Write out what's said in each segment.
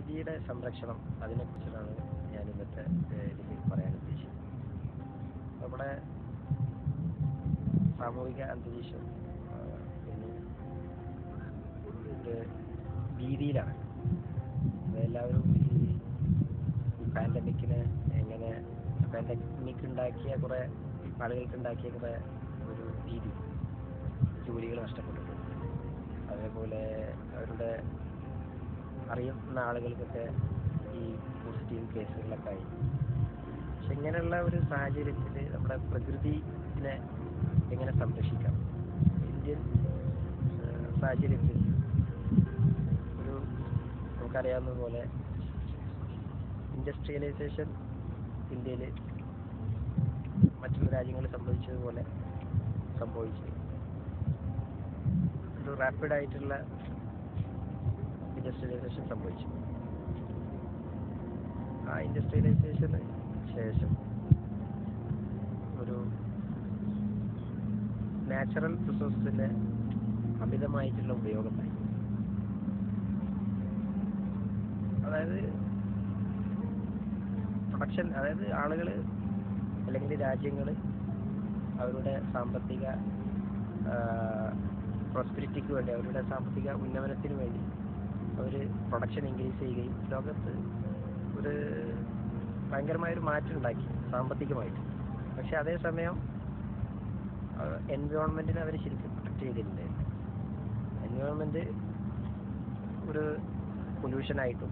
പരിസ്ഥിതിയുടെ സംരക്ഷണം അതിനെക്കുറിച്ചിട്ടാണ് ഞാൻ ഇന്നത്തെ ഏഹ്, ഇതിൽ പറയാൻ ഉദ്ദേശിക്കുന്നത് നമ്മുടെ സാമൂഹിക അന്തരീക്ഷം ആ, ഇന്ന് ഒരു ഭീതിയിലാണ് അത് എല്ലാവരും ഈ പാൻഡമിക്കിനെ എങ്ങനെ പാൻഡമിക് ഉണ്ടാക്കിയ കുറേ ആളുകൾക്ക് ഉണ്ടാക്കിയ കുറേ ഒരു ഭീതി ജോലികൾ നഷ്ടപ്പെട്ടിട്ടുണ്ട് അതേപോലെ അവരുടെ അറിയുന്ന ആളുകൾക്കൊക്കെ ഈ പോസിറ്റീവ് കേസുകളൊക്കെ ആയി പക്ഷെ ഇങ്ങനെയുള്ള ഒരു സാഹചര്യത്തിൽ നമ്മുടെ പ്രകൃതിനെ എങ്ങനെ സംരക്ഷിക്കാം ഇന്ത്യൻ ഏഹ്, സാഹചര്യത്തിൽ ഒരു നമുക്കറിയാവുന്നത് പോലെ ഇൻഡസ്ട്രിയലൈസേഷൻ ഇന്ത്യയിൽ മറ്റുള്ള രാജ്യങ്ങളിൽ സംഭവിച്ചതുപോലെ സംഭവിച്ചു ഒരു റാപ്പിഡ് ആയിട്ടുള്ള ഇൻഡസ്ട്രിയലൈസേഷൻ സംഭവിച്ചു ആ ഇൻഡസ്ട്രിയലൈസേഷന് ശേഷം ഒരു നാച്ചുറൽ റിസോഴ്സിന്റെ അമിതമായിട്ടുള്ള ഉപയോഗമായി അതായത് പ്രൊഡക്ഷൻ അതായത് ആളുകൾ അല്ലെങ്കിൽ രാജ്യങ്ങൾ അവരുടെ സാമ്പത്തിക പ്രോസ്പെരിറ്റിക്ക് വേണ്ടി അവരുടെ സാമ്പത്തിക ഉന്നമനത്തിന് വേണ്ടി അവർ പ്രൊഡക്ഷൻ ഇൻക്രീസ് ചെയ്യുകയും ലോകത്ത് ഒരു ഭയങ്കരമായൊരു മാറ്റം ഉണ്ടാക്കി സാമ്പത്തികമായിട്ട് പക്ഷെ അതേസമയം എൻവയോൺമെൻറ്റിനെ അവർ ശരിക്കും പ്രൊട്ടക്ട് ചെയ്തിട്ടുണ്ടായിരുന്നു എൻവയോൺമെൻറ്റ് ഒരു പൊല്യൂഷനായിട്ടും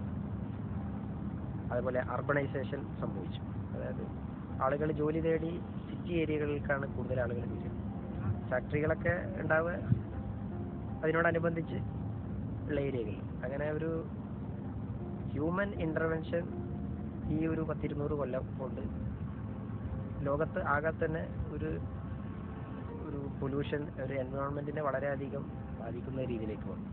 അതുപോലെ അർബണൈസേഷൻ സംഭവിച്ചു അതായത് ആളുകൾ ജോലി തേടി സിറ്റി ഏരിയകളിലേക്കാണ് കൂടുതൽ ആളുകൾ വരിക ഫാക്ടറികളൊക്കെ ഉണ്ടാവുക അതിനോടനുബന്ധിച്ച് ഉള്ള ഏരിയകളിൽ അങ്ങനെ ഒരു ഹ്യൂമൻ ഇൻ്റർവെൻഷൻ ഈ ഒരു പത്തിരുന്നൂറ് കൊല്ലം കൊണ്ട് ലോകത്ത് ആകെ തന്നെ ഒരു ഒരു പൊല്യൂഷൻ ഒരു എൻവയോൺമെൻറ്റിനെ വളരെയധികം ബാധിക്കുന്ന രീതിയിലേക്ക് വന്നു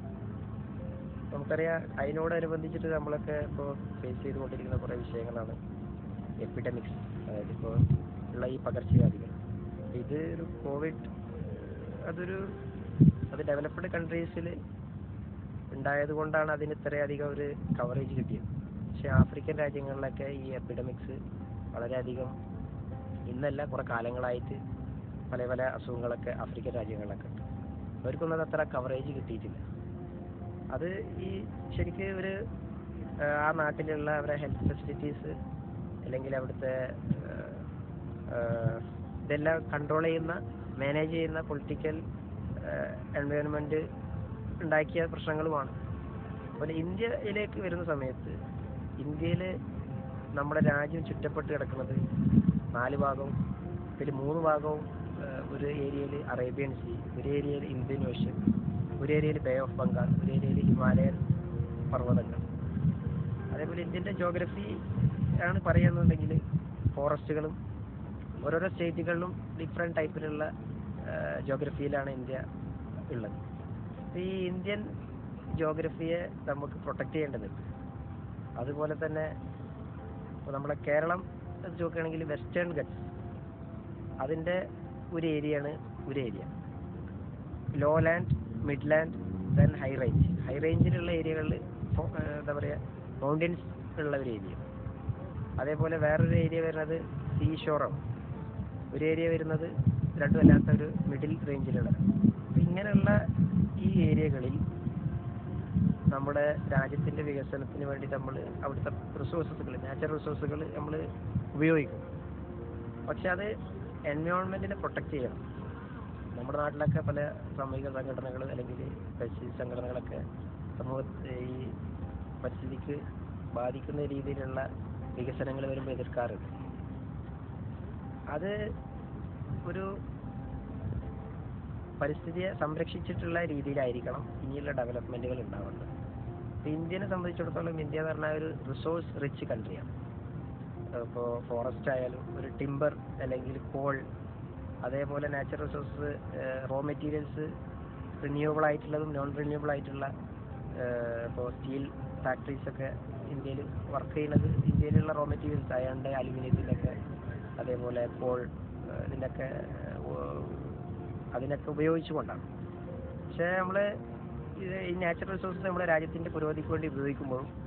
നമുക്കറിയാം അതിനോടനുബന്ധിച്ചിട്ട് നമ്മളൊക്കെ ഇപ്പോൾ ഫേസ് ചെയ്തുകൊണ്ടിരിക്കുന്ന കുറേ വിഷയങ്ങളാണ് എപ്പിഡമിക്സ് അതായത് ഇപ്പോൾ ഉള്ള ഈ പകർച്ചവ്യാധികൾ ഇത് ഒരു കോവിഡ് അതൊരു അത് ഡെവലപ്ഡ് കൺട്രീസിൽ ഉണ്ടായത് കൊണ്ടാണ് അതിന് ഇത്രയധികം ഒരു കവറേജ് കിട്ടിയത് പക്ഷേ ആഫ്രിക്കൻ രാജ്യങ്ങളിലൊക്കെ ഈ എപ്പിഡമിക്സ് വളരെയധികം ഇന്നല്ല കുറേ കാലങ്ങളായിട്ട് പല പല അസുഖങ്ങളൊക്കെ ആഫ്രിക്കൻ രാജ്യങ്ങളിലൊക്കെ ഉണ്ട് അവർക്കൊന്നും അത് അത്ര കവറേജ് കിട്ടിയിട്ടില്ല അത് ഈ ശരിക്ക് ഒരു ആ, ആ നാട്ടിലുള്ള അവരുടെ ഹെൽത്ത് ഫെസിലിറ്റീസ് അല്ലെങ്കിൽ അവിടുത്തെ ആ, ആ, ഇതെല്ലാം കൺട്രോൾ ചെയ്യുന്ന മാനേജ് ചെയ്യുന്ന പൊളിറ്റിക്കൽ എൻവയോൺമെൻറ്റ് ഉണ്ടാക്കിയ പ്രശ്നങ്ങളുമാണ് അതുപോലെ ഇന്ത്യയിലേക്ക് വരുന്ന സമയത്ത് ഇന്ത്യയിൽ നമ്മുടെ രാജ്യം ചുറ്റപ്പെട്ട് കിടക്കുന്നത് നാല് ഭാഗവും ഇതിൽ മൂന്ന് ഭാഗവും ആ, ഒരു ഏരിയയിൽ അറേബ്യൻ സീ ഒരു ഏരിയയിൽ ഇന്ത്യൻ ഓഷ്യൻ ഒരു ഏരിയയിൽ ബേ ഓഫ് ബംഗാൾ ഒരു ഏരിയയിൽ ഹിമാലയൻ പർവ്വതങ്ങൾ അതേപോലെ ഇന്ത്യൻ്റെ ജോഗ്രഫി ആണ് പറയുന്നുണ്ടെങ്കിൽ ഫോറസ്റ്റുകളും ഓരോരോ സ്റ്റേറ്റുകളിലും ഡിഫറെൻറ്റ് ടൈപ്പിലുള്ള ജോഗ്രഫിയിലാണ് ഇന്ത്യ ഉള്ളത് അപ്പൊ ഈ ഇന്ത്യൻ ജോഗ്രഫിയെ നമുക്ക് പ്രൊട്ടക്റ്റ് ചെയ്യേണ്ടതുണ്ട് അതുപോലെ തന്നെ ഇപ്പോൾ നമ്മളെ കേരളം വെച്ച് നോക്കുകയാണെങ്കിൽ വെസ്റ്റേൺ ഗട്ട്സ് അതിൻ്റെ ഒരു ഏരിയയാണ് ഒരു area lowland midland then high range high റേഞ്ചിലുള്ള ഏരിയകളിൽ എന്താ പറയുക മൗണ്ടൻസ് ഉള്ള ഒരു ഏരിയ അതേപോലെ വേറൊരു ഏരിയ വരുന്നത് സീ ഷോറാണ് ഒരു ഏരിയ വരുന്നത് രണ്ടുമല്ലാത്ത ഒരു മിഡിൽ റേഞ്ചിലുള്ള അപ്പം ഇങ്ങനെയുള്ള ഈ ഏരിയകളിൽ നമ്മുടെ രാജ്യത്തിൻ്റെ വികസനത്തിന് വേണ്ടി നമ്മൾ അവിടുത്തെ റിസോഴ്സസുകൾ നാച്ചുറൽ റിസോഴ്സുകൾ നമ്മൾ ഉപയോഗിക്കും പക്ഷെ അത് എൻവയോൺമെൻറ്റിനെ പ്രൊട്ടക്റ്റ് ചെയ്യണം നമ്മുടെ നാട്ടിലൊക്കെ പല സാമൂഹിക സംഘടനകൾ അല്ലെങ്കിൽ പരിസ്ഥിതി സംഘടനകളൊക്കെ സമൂഹത്തെ ഈ പരിസ്ഥിതിക്ക് ബാധിക്കുന്ന രീതിയിലുള്ള വികസനങ്ങൾ വരുമ്പോൾ എതിർക്കാറുണ്ട് അത് ഒരു പരിസ്ഥിതിയെ സംരക്ഷിച്ചിട്ടുള്ള രീതിയിലായിരിക്കണം ഇനിയുള്ള ഡെവലപ്മെൻറ്റുകൾ ഉണ്ടാവേണ്ടത് ഇപ്പോൾ ഇന്ത്യനെ സംബന്ധിച്ചിടത്തോളം ഇന്ത്യ എന്ന് പറഞ്ഞാൽ ഒരു റിസോഴ്സ് റിച്ച് കൺട്രിയാണ് ഇപ്പോൾ ഫോറസ്റ്റ് ആയാലും ഒരു ടിമ്പർ അല്ലെങ്കിൽ കോൾ അതേപോലെ natural resource raw materials renewable ആയിട്ടുള്ളതും നോൺ റിന്യൂവബിൾ ആയിട്ടുള്ള ഇപ്പോൾ സ്റ്റീൽ ഫാക്ടറീസ് ഒക്കെ ഇന്ത്യയിൽ വർക്ക് ചെയ്യുന്നത് ഇന്ത്യയിലുള്ള റോ മെറ്റീരിയൽസ് അയാണ്ട് അലുമിനിയത്തിൻ്റെ ഒക്കെ അതേപോലെ കോൾ ഇതിൻ്റെയൊക്കെ അതിനൊക്കെ ഉപയോഗിച്ചുകൊണ്ടാണ് പക്ഷേ നമ്മൾ ഈ നാച്ചുറൽ റിസോഴ്സസ് നമ്മുടെ രാജ്യത്തിൻ്റെ പുരോഗതിക്ക് വേണ്ടി ഉപയോഗിക്കുമ്പോൾ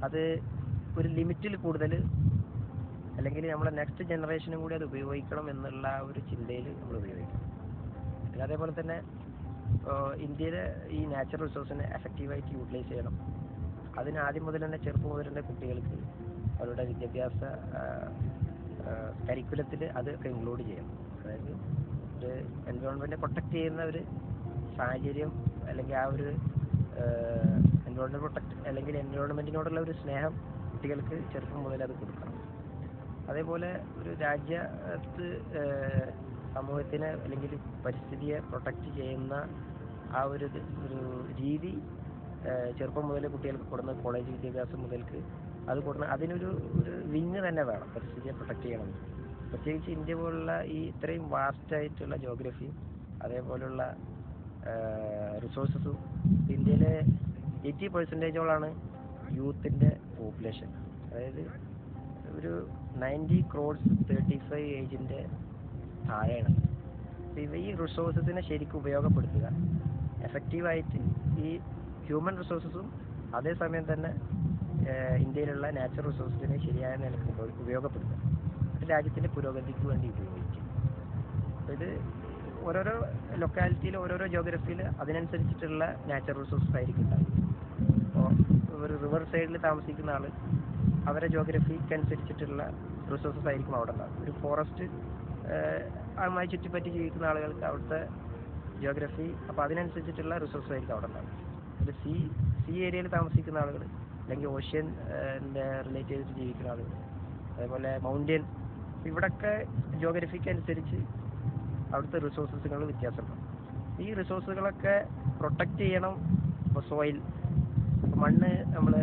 അത് ഒരു ലിമിറ്റിൽ കൂടുതൽ അല്ലെങ്കിൽ നമ്മളെ നെക്സ്റ്റ് ജനറേഷനും കൂടി അത് ഉപയോഗിക്കണം എന്നുള്ള ആ ഒരു ചിന്തയിൽ നമ്മൾ ഉപയോഗിക്കണം പിന്നെ അതേപോലെ തന്നെ ഇന്ത്യയിലെ ഈ നാച്ചുറൽ റിസോഴ്സിനെ എഫക്റ്റീവായിട്ട് യൂട്ടിലൈസ് ചെയ്യണം അതിന് ആദ്യം മുതൽ തന്നെ ചെറുപ്പം മുതൽ തന്നെ കുട്ടികൾക്ക് അവരുടെ വിദ്യാഭ്യാസ കരിക്കുലത്തിൽ അതൊക്കെ ഇൻക്ലൂഡ് ചെയ്യണം അതായത് ഒരു എൻവയോൺമെൻറ്റിനെ പ്രൊട്ടക്റ്റ് ചെയ്യുന്ന ഒരു സാഹചര്യം അല്ലെങ്കിൽ ആ ഒരു എൻവയോൺമെൻറ്റ് പ്രൊട്ടക്ട് അല്ലെങ്കിൽ എൻവയോൺമെൻറ്റിനോടുള്ള ഒരു സ്നേഹം കുട്ടികൾക്ക് ചെറുപ്പം മുതൽ അത് കൊടുക്കണം അതേപോലെ ഒരു രാജ്യത്ത് ഏഹ്, സമൂഹത്തിനെ അല്ലെങ്കിൽ പരിസ്ഥിതിയെ പ്രൊട്ടക്റ്റ് ചെയ്യുന്ന ആ ഒരു ഇത് ഒരു രീതി ഏഹ്, ചെറുപ്പം മുതൽ കുട്ടികൾക്ക് കൊടുക്കുന്ന കോളേജ് വിദ്യാഭ്യാസം മുതൽക്ക് അത് കൊടുക്കുന്ന അതിനൊരു ഒരു വിങ് തന്നെ വേണം പരിസ്ഥിതിയെ പ്രൊട്ടക്റ്റ് ചെയ്യണമെങ്കിൽ പ്രത്യേകിച്ച് ഇന്ത്യ പോലുള്ള ഈ ഇത്രയും വാസ്റ്റ് ആയിട്ടുള്ള ജോഗ്രഫിയും അതേപോലുള്ള റിസോഴ്സസും ഇന്ത്യയിലെ എയ്റ്റി പെർസെൻറ്റേജോളാണ് യൂത്തിൻ്റെ പോപ്പുലേഷൻ അതായത് ഒരു നയൻറ്റി ക്രോഡ്സ് തേർട്ടി ഫൈവ് ഏജിൻ്റെ താഴെയാണ് അപ്പോൾ ഇവ ഈ റിസോഴ്സസിനെ ശരിക്കും ഉപയോഗപ്പെടുത്തുക എഫക്റ്റീവായിട്ട് ഈ ഹ്യൂമൻ റിസോഴ്സസും അതേസമയം തന്നെ ഏഹ്, ഇന്ത്യയിലുള്ള നാച്ചുറൽ റിസോഴ്സസിനെ ശരിയായ നിലക്ക് ഉപ- ഉപയോഗപ്പെടുത്തുക ഒരു രാജ്യത്തിൻ്റെ പുരോഗതിക്ക് വേണ്ടി ഉപയോഗിക്കുക അപ്പോൾ ഇത് ഓരോരോ ലൊക്കാലിറ്റിയിൽ ഓരോരോ ജോഗ്രഫിയിൽ അതിനനുസരിച്ചിട്ടുള്ള നാച്ചുറൽ റിസോഴ്സസ് ആയിരിക്കും ഉണ്ടാവുക അപ്പോൾ ഒരു റിവർ സൈഡിൽ താമസിക്കുന്ന ആൾ അവരെ ജോഗ്രഫിക്ക് അനുസരിച്ചിട്ടുള്ള റിസോഴ്സസ് ആയിരിക്കും അവിടെ ഉണ്ടാവും ഒരു ഫോറസ്റ്റ് അതുമായി ചുറ്റിപ്പറ്റി ജീവിക്കുന്ന ആളുകൾക്ക് അവിടുത്തെ ജോഗ്രഫി അപ്പോൾ അതിനനുസരിച്ചിട്ടുള്ള റിസോഴ്സ് ആയിരിക്കും അവിടെ ഉണ്ടാവും ഒരു സീ സീ ഏരിയയിൽ താമസിക്കുന്ന ആളുകൾ അല്ലെങ്കിൽ ഓഷ്യൻ റിലേറ്റ് ചെയ്തിട്ട് ജീവിക്കുന്ന ആളുകൾ അതേപോലെ മൗണ്ടൻ ഇവിടൊക്കെ ജോഗ്രഫിക്ക് അനുസരിച്ച് അവിടുത്തെ റിസോഴ്സസുകൾ വ്യത്യാസമുണ്ട് ഈ റിസോഴ്സുകളൊക്കെ പ്രൊട്ടക്റ്റ് ചെയ്യണം ഇപ്പോൾ സോയിൽ മണ്ണ് നമ്മൾ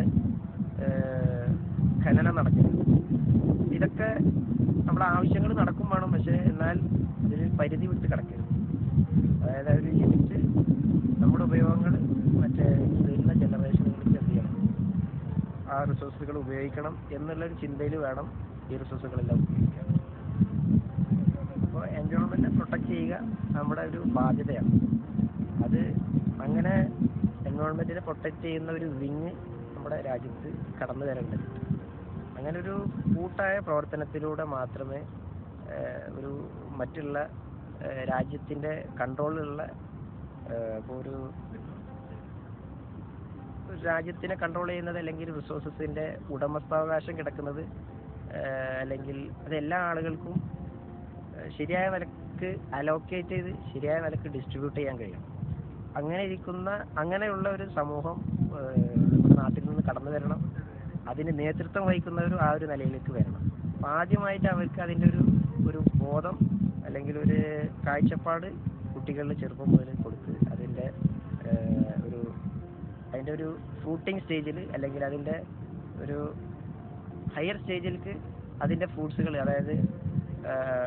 ഖനനം നടക്കുന്നത് ഇതൊക്കെ നമ്മളെ ആവശ്യങ്ങൾ നടക്കും വേണം പക്ഷേ എന്നാൽ ഇതിന് പരിധി വിട്ട് കിടക്കരുത് അതായത് ആ ഒരു ലിമിറ്റ് നമ്മുടെ ഉപയോഗങ്ങൾ മറ്റേ വരുന്ന ജനറേഷനുകൾക്ക് എന്ത് ചെയ്യണം ആ റിസോഴ്സുകൾ ഉപയോഗിക്കണം എന്നുള്ളൊരു ചിന്തയിൽ വേണം ഈ റിസോഴ്സുകളെല്ലാം ഉപയോഗിക്കാൻ അപ്പോൾ എൻവയോൺമെൻറ്റിനെ പ്രൊട്ടക്റ്റ് ചെയ്യുക നമ്മുടെ ഒരു ബാധ്യതയാണ് അത് അങ്ങനെ എൻവയോൺമെൻറ്റിനെ പ്രൊട്ടക്റ്റ് ചെയ്യുന്ന ഒരു വിങ് നമ്മുടെ രാജ്യത്ത് കടന്നു വരേണ്ടത് അങ്ങനെ ഒരു കൂട്ടായ പ്രവർത്തനത്തിലൂടെ മാത്രമേ ഏഹ്, ഒരു മറ്റുള്ള ഏഹ്, രാജ്യത്തിൻ്റെ കൺട്രോളിലുള്ള ഇപ്പോൾ ഒരു ഒരു രാജ്യത്തിനെ കൺട്രോൾ ചെയ്യുന്നത് അല്ലെങ്കിൽ റിസോഴ്സസിൻ്റെ ഉടമസ്ഥാവകാശം കിടക്കുന്നത് ഏഹ്, അല്ലെങ്കിൽ അത് എല്ലാ ആളുകൾക്കും ഏഹ്, ശരിയായ നിലക്ക് അലോക്കേറ്റ് ചെയ്ത് ശരിയായ നിലക്ക് ഡിസ്ട്രിബ്യൂട്ട് ചെയ്യാൻ കഴിയണം അങ്ങനെ ഇരിക്കുന്ന അങ്ങനെയുള്ള ഒരു സമൂഹം ഏഹ്, നമ്മുടെ നാട്ടിൽ നിന്ന് കടന്നു വരണം അതിന് നേതൃത്വം വഹിക്കുന്നവരും ആ ഒരു നിലയിലേക്ക് വരണം അപ്പം ആദ്യമായിട്ട് അവർക്ക് അതിൻ്റെ ഒരു ഒരു ബോധം അല്ലെങ്കിൽ ഒരു കാഴ്ചപ്പാട് കുട്ടികളിൽ ചെറുപ്പം മുതൽ കൊടുത്ത് അതിൻ്റെ ഏഹ്, ഒരു അതിൻ്റെ ഒരു ഫ്രൂട്ടിങ് സ്റ്റേജിൽ അല്ലെങ്കിൽ അതിൻ്റെ ഒരു ഹയർ സ്റ്റേജിലേക്ക് അതിൻ്റെ ഫ്രൂട്ട്സുകൾ അതായത് ഏഹ്,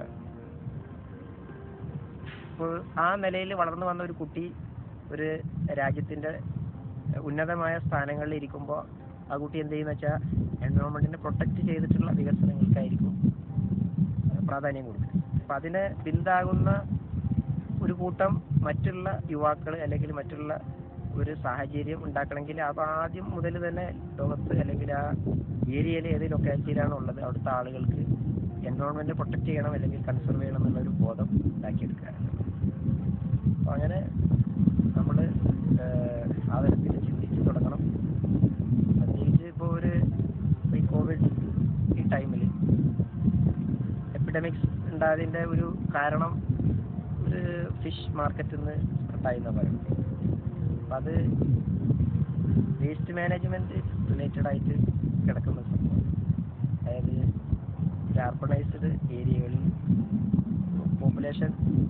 ഇപ്പോൾ ആ നിലയിൽ വളർന്നു വന്ന ഒരു കുട്ടി ഒരു രാജ്യത്തിൻ്റെ ഉന്നതമായ സ്ഥാനങ്ങളിൽ ഇരിക്കുമ്പോൾ ആ കുട്ടി എന്ത് ചെയ്യുന്ന വെച്ചാൽ എൻവയോൺമെൻറ്റിനെ പ്രൊട്ടക്റ്റ് ചെയ്തിട്ടുള്ള വികസനങ്ങൾക്കായിരിക്കും പ്രാധാന്യം കൊടുക്കുക അപ്പം അതിനെ പിന്താകുന്ന ഒരു കൂട്ടം മറ്റുള്ള യുവാക്കൾ അല്ലെങ്കിൽ മറ്റുള്ള ഒരു സാഹചര്യം ഉണ്ടാക്കണമെങ്കിൽ അത് ആദ്യം മുതൽ തന്നെ ലോകത്ത് അല്ലെങ്കിൽ ആ ഏരിയയിൽ ഏത് ലൊക്കാലിറ്റിയിലാണ് ഉള്ളത് അവിടുത്തെ ആളുകൾക്ക് എൻവയോൺമെൻറ്റ് പ്രൊട്ടക്റ്റ് ചെയ്യണം അല്ലെങ്കിൽ കൺസർവ് ചെയ്യണം എന്നുള്ള ഒരു ബോധം ഉണ്ടാക്കിയെടുക്കുക അപ്പോൾ അങ്ങനെ നമ്മൾ ആ തരത്തിൽ ചിന്തിച്ച് തുടങ്ങണം പ്രത്യേകിച്ച് ഇപ്പോൾ ഒരു ഈ കോവിഡ് ഈ ടൈമിൽ എപ്പിഡമിക്സ് ഉണ്ടായതിൻ്റെ ഒരു കാരണം ഒരു ഫിഷ് മാർക്കറ്റിൽ നിന്ന് സ്പ്രെഡായി എന്നാണ് പറയുന്നത് അപ്പം അത് വേസ്റ്റ് മാനേജ്മെൻറ്റ് റിലേറ്റഡ് ആയിട്ട് കിടക്കുന്ന സംഭവം അതായത് ഒരു അർബണൈസ്ഡ് ഏരിയകളിൽ പോപ്പുലേഷൻ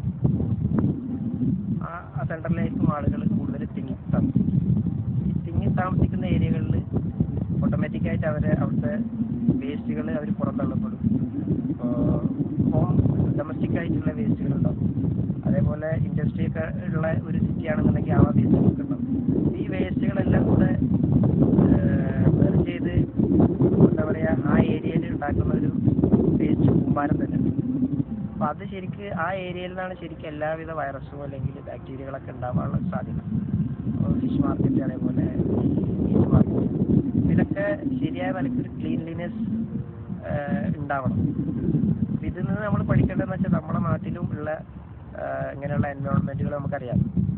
ആ ആ സെൻറ്ററിലേക്കും ആളുകൾ കൂടുതൽ തിങ്ങി താമസിക്കും ഈ തിങ്ങി താമസിക്കുന്ന ഏരിയകളിൽ ഓട്ടോമാറ്റിക്കായിട്ട് അവരെ അവിടുത്തെ വേസ്റ്റുകൾ അവർ പുറന്തള്ളപ്പെടും ഹോം ഡൊമസ്റ്റിക് ആയിട്ടുള്ള വേസ്റ്റുകൾ ഉണ്ടാവും അതേപോലെ ഇൻഡസ്ട്രി ഒക്കെ ഉള്ള ഒരു സിറ്റി ആണെന്നുണ്ടെങ്കിൽ ആ വേസ്റ്റുകളൊക്കെ ഉണ്ടാവും ഈ വേസ്റ്റുകളെല്ലാം കൂടെ ബേൺ ചെയ്ത് എന്താ പറയുക ആ ഏരിയയിൽ ഉണ്ടാക്കുന്ന ഒരു വേസ്റ്റ് കൂമ്പാരം തന്നെ അപ്പോൾ അത് ശരിക്ക് ആ ഏരിയയിൽ നിന്നാണ് ശരിക്കും എല്ലാവിധ വൈറസും അല്ലെങ്കിൽ ബാക്ടീരിയകളൊക്കെ ഉണ്ടാവാനുള്ള സാധ്യത ഫിഷ് മാർക്കറ്റ് അതേപോലെ മീറ്റ് മാർക്കറ്റ് ഇതൊക്കെ ഇതിനൊക്കെ ശരിയായ നിലയ്ക്ക് ഒരു ക്ലീൻലിനെസ് ഉണ്ടാവണം അപ്പൊ ഇതിൽ നിന്ന് നമ്മൾ പഠിക്കേണ്ടതെന്ന് വെച്ചാൽ നമ്മുടെ നാട്ടിലും ഉള്ള ആ, ഇങ്ങനെയുള്ള എൻവയോൺമെന്റുകൾ നമുക്കറിയാം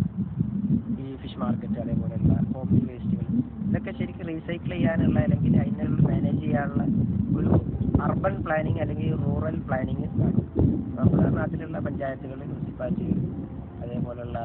ഈ ഫിഷ് മാർക്കറ്റ് അതേപോലെയുള്ള ഹോംലി വേസ്റ്റുകൾ ഇതൊക്കെ ശരിക്കും റീസൈക്കിൾ ചെയ്യാനുള്ള അല്ലെങ്കിൽ അതിനുള്ള മാനേജ് ചെയ്യാനുള്ള ഒരു അർബൻ പ്ലാനിങ് അല്ലെങ്കിൽ റൂറൽ പ്ലാനിങ് വേണം നമ്മുടെ നാട്ടിലുള്ള പഞ്ചായത്തുകൾ മുനിസിപ്പാലിറ്റികൾ അതേപോലെയുള്ള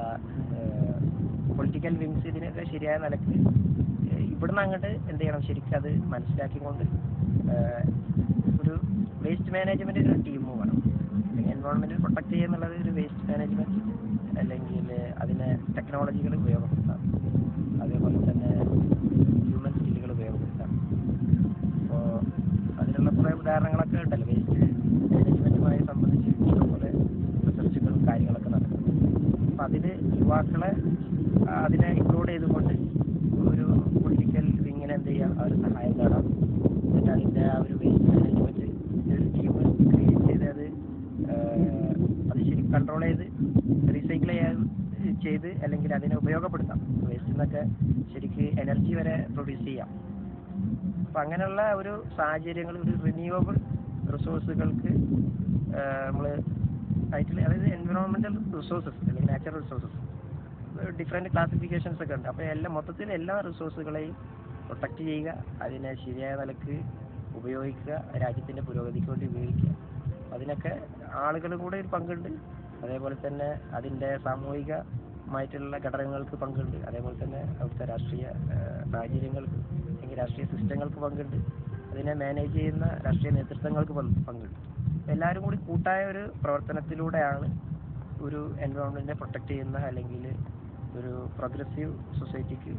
പൊളിറ്റിക്കൽ വിങ്സ് ഇതിനൊക്കെ ശരിയായ നിലക്ക് ഏഹ് ഇവിടുന്ന് അങ്ങോട്ട് എന്ത് ചെയ്യണം ശരിക്കും അത് മനസ്സിലാക്കിക്കൊണ്ട് ഏഹ് ഒരു വേസ്റ്റ് മാനേജ്മെന്റ് ഒരു ടീം വേണം എൻവയോൺമെന്റ് പ്രൊട്ടക്ട് ചെയ്യുന്നുള്ളത് ഒരു വേസ്റ്റ് മാനേജ്മെന്റ് അല്ലെങ്കിൽ അതിനെ ടെക്നോളജികൾ ഉപയോഗപ്പെടുത്താം അതേപോലെ തന്നെ ഹ്യൂമൻ സ്കില്ലുകൾ ഉപയോഗപ്പെടുത്താം അപ്പോൾ അതിനുള്ള കുറേ ഉദാഹരണങ്ങളൊക്കെ ഉണ്ടല്ലോ വേസ്റ്റ് മാനേജ്മെന്റുമായി സംബന്ധിച്ച് ഇഷ്ടംപോലെ റിസർച്ചുകളും കാര്യങ്ങളൊക്കെ നടക്കുന്നു അപ്പം അതിൽ യുവാക്കളെ ആ, അതിനെ ഇൻക്ലൂഡ് ചെയ്തുകൊണ്ട് ഒരു പൊളിറ്റിക്കൽ വിങ്ങിനെ എന്ത് ചെയ്യാം അവർ സഹായം നേടാം എന്നിട്ട് അതിൻ്റെ ആ ഒരു വേസ്റ്റ് മാനേജ്മെന്റ് ഒരു ടീം ക്രിയേറ്റ് ചെയ്ത് അത് ആ, അത് ശരി കൺട്രോൾ ചെയ്ത് റീസൈക്കിൾ ചെയ്യാൻ ചെയ്ത് അല്ലെങ്കിൽ അതിനെ ഉപയോഗപ്പെടുത്താം വേസ്റ്റിൽ നിന്നൊക്കെ ശരിക്ക് എനർജി വരെ പ്രൊഡ്യൂസ് ചെയ്യാം അപ്പം അങ്ങനെയുള്ള ഒരു സാഹചര്യങ്ങൾ ഒരു റിന്യൂവബിൾ റിസോഴ്സുകൾക്ക് നമ്മൾ ആയിട്ടുള്ള അതായത് എൻവിറോൺമെന്റൽ റിസോഴ്സസ് അല്ലെങ്കിൽ നാച്ചുറൽ റിസോഴ്സസ് ഡിഫറെൻറ്റ് ക്ലാസിഫിക്കേഷൻസ് ഒക്കെ ഉണ്ട് അപ്പോൾ എല്ലാം മൊത്തത്തിൽ എല്ലാ റിസോഴ്സുകളെയും പ്രൊട്ടക്റ്റ് ചെയ്യുക അതിനെ ശരിയായ നിലക്ക് ഉപയോഗിക്കുക രാജ്യത്തിൻ്റെ പുരോഗതിക്ക് വേണ്ടി ഉപയോഗിക്കുക അതിനൊക്കെ ആളുകൾ കൂടെ ഒരു പങ്കുണ്ട് അതേപോലെ തന്നെ അതിൻ്റെ സാമൂഹികമായിട്ടുള്ള ഘടകങ്ങൾക്ക് പങ്കുണ്ട് അതേപോലെ തന്നെ അവിടുത്തെ രാഷ്ട്രീയ ഏഹ്, സാഹചര്യങ്ങൾക്ക് അല്ലെങ്കിൽ രാഷ്ട്രീയ സിസ്റ്റങ്ങൾക്ക് പങ്കുണ്ട് അതിനെ മാനേജ് ചെയ്യുന്ന രാഷ്ട്രീയ നേതൃത്വങ്ങൾക്ക് പങ്ക് പങ്കുണ്ട് എല്ലാവരും കൂടി കൂട്ടായ ഒരു പ്രവർത്തനത്തിലൂടെയാണ് ഒരു എൻവയോൺമെൻറ്റിനെ പ്രൊട്ടക്റ്റ് ചെയ്യുന്ന അല്ലെങ്കിൽ ഒരു പ്രോഗ്രസീവ് സൊസൈറ്റിക്ക്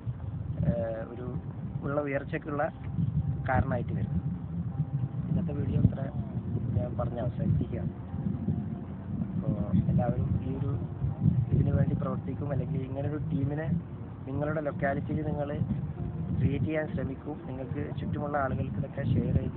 ഒരു ഉള്ള ഉയർച്ചയ്ക്കുള്ള കാരണമായിട്ട് വരും ഇന്നത്തെ വീഡിയോ ഇത്ര ഞാൻ പറഞ്ഞ് അവസാനിപ്പിക്കുകയാണ് അപ്പോൾ എല്ലാവരും ഈ ഒരു ഇതിനു വേണ്ടി പ്രവർത്തിക്കും അല്ലെങ്കിൽ ഇങ്ങനൊരു ടീമിനെ നിങ്ങളുടെ ലൊക്കാലിറ്റിയിൽ നിങ്ങൾ ക്രിയേറ്റ് ചെയ്യാൻ ശ്രമിക്കും നിങ്ങൾക്ക് ചുറ്റുമുള്ള ആളുകൾക്ക് ഇതൊക്കെ ഷെയർ ചെയ്ത്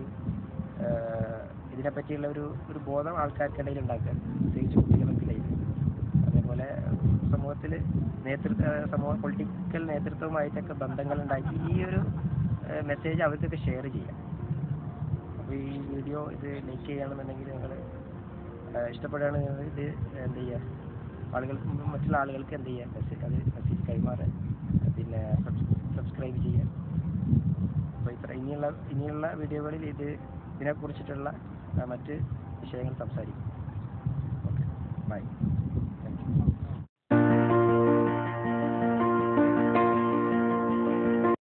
ആഹ് ഇതിനെപ്പറ്റിയുള്ള ഒരു ഒരു ബോധം ആൾക്കാർക്കിടയിൽ ഉണ്ടാക്കുക പ്രത്യേകിച്ച് കുട്ടികൾക്കിടയിൽ അതേപോലെ സമൂഹത്തിൽ നേതൃത്വ സമൂഹ പൊളിറ്റിക്കൽ നേതൃത്വവുമായിട്ടൊക്കെ ബന്ധങ്ങൾ ഉണ്ടാക്കി ഈ ഒരു മെസ്സേജ് അവർക്കൊക്കെ ഷെയർ ചെയ്യാം അപ്പോൾ ഈ വീഡിയോ ഇത് ലൈക്ക് ചെയ്യുകയാണെന്നുണ്ടെങ്കിൽ നിങ്ങൾ ഇഷ്ടപ്പെടുകയാണെങ്കിൽ ഇത് എന്ത് ചെയ്യുക ആളുകൾക്ക് മറ്റുള്ള ആളുകൾക്ക് എന്ത് ചെയ്യുക മെസ്സേജ് അത് മെസ്സേജ് കൈമാറുക പിന്നെ സബ്സ്ക്രൈബ് ചെയ്യുക അപ്പോൾ ഇത്ര ഇനിയുള്ള ഇനിയുള്ള വീഡിയോകളിൽ ഇത് ഇതിനെക്കുറിച്ചിട്ടുള്ള ആ, മറ്റ് വിഷയങ്ങൾ സംസാരിക്കും ഓക്കെ ബൈ